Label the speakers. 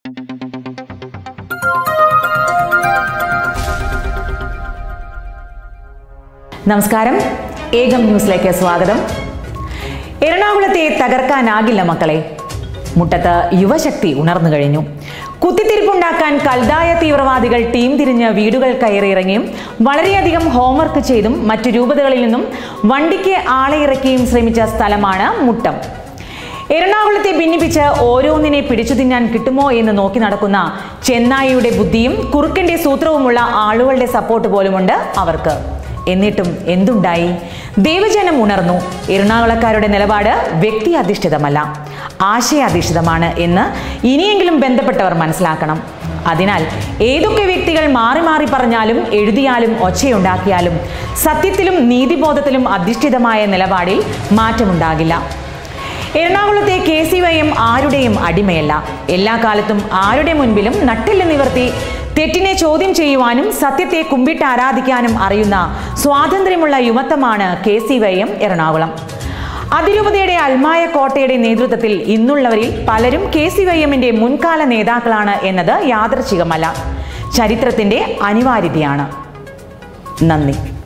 Speaker 1: നമസ്കാരം ഏകം ന്യൂസിലേക്ക് സ്വാഗതം എറണാകുളത്തെ തകർക്കാനാകില്ല മക്കളെ മുട്ടത്ത് യുവശക്തി ഉണർന്നു കഴിഞ്ഞു കുത്തിത്തിരിപ്പുണ്ടാക്കാൻ കൽതായ തീവ്രവാദികൾ ടീം തിരിഞ്ഞ് വീടുകൾ കയറിയിറങ്ങിയും വളരെയധികം ഹോംവർക്ക് ചെയ്തും മറ്റു രൂപതകളിൽ നിന്നും വണ്ടിക്ക് ആളെ ഇറക്കിയും ശ്രമിച്ച സ്ഥലമാണ് മുട്ടം എറണാകുളത്തെ ഭിന്നിപ്പിച്ച് ഓരോന്നിനെ പിടിച്ചു തിന്നാൻ കിട്ടുമോ എന്ന് നോക്കി നടക്കുന്ന ചെന്നായിയുടെ ബുദ്ധിയും കുറുക്കന്റെ സൂത്രവുമുള്ള ആളുകളുടെ സപ്പോർട്ട് പോലുമുണ്ട് അവർക്ക് എന്നിട്ടും എന്തുണ്ടായി ദൈവജനം ഉണർന്നു എറണാകുളക്കാരുടെ നിലപാട് വ്യക്തി അധിഷ്ഠിതമല്ല ആശയാധിഷ്ഠിതമാണ് എന്ന് ഇനിയെങ്കിലും ബന്ധപ്പെട്ടവർ മനസ്സിലാക്കണം അതിനാൽ ഏതൊക്കെ വ്യക്തികൾ മാറി മാറി പറഞ്ഞാലും എഴുതിയാലും ഒച്ചയുണ്ടാക്കിയാലും സത്യത്തിലും നീതിബോധത്തിലും അധിഷ്ഠിതമായ നിലപാടിൽ മാറ്റമുണ്ടാകില്ല എറണാകുളത്തെ കെ സി വൈ എം ആരുടെയും അടിമയല്ല എല്ലാ കാലത്തും ആരുടെ മുൻപിലും നട്ടില്ല നിവർത്തി തെറ്റിനെ ചോദ്യം ചെയ്യുവാനും സത്യത്തെ കുമ്പിട്ട് ആരാധിക്കാനും അറിയുന്ന സ്വാതന്ത്ര്യമുള്ള യുവത്വമാണ് K C Y M Ernakulam അതിരൂപതയുടെ അൽമായ കോട്ടയുടെ നേതൃത്വത്തിൽ ഇന്നുള്ളവരിൽ പലരും കെ സി വൈ എമ്മിന്റെ മുൻകാല നേതാക്കളാണ് എന്നത് യാദർച്ഛികമല്ല ചരിത്രത്തിന്റെ അനിവാര്യതയാണ് നന്ദി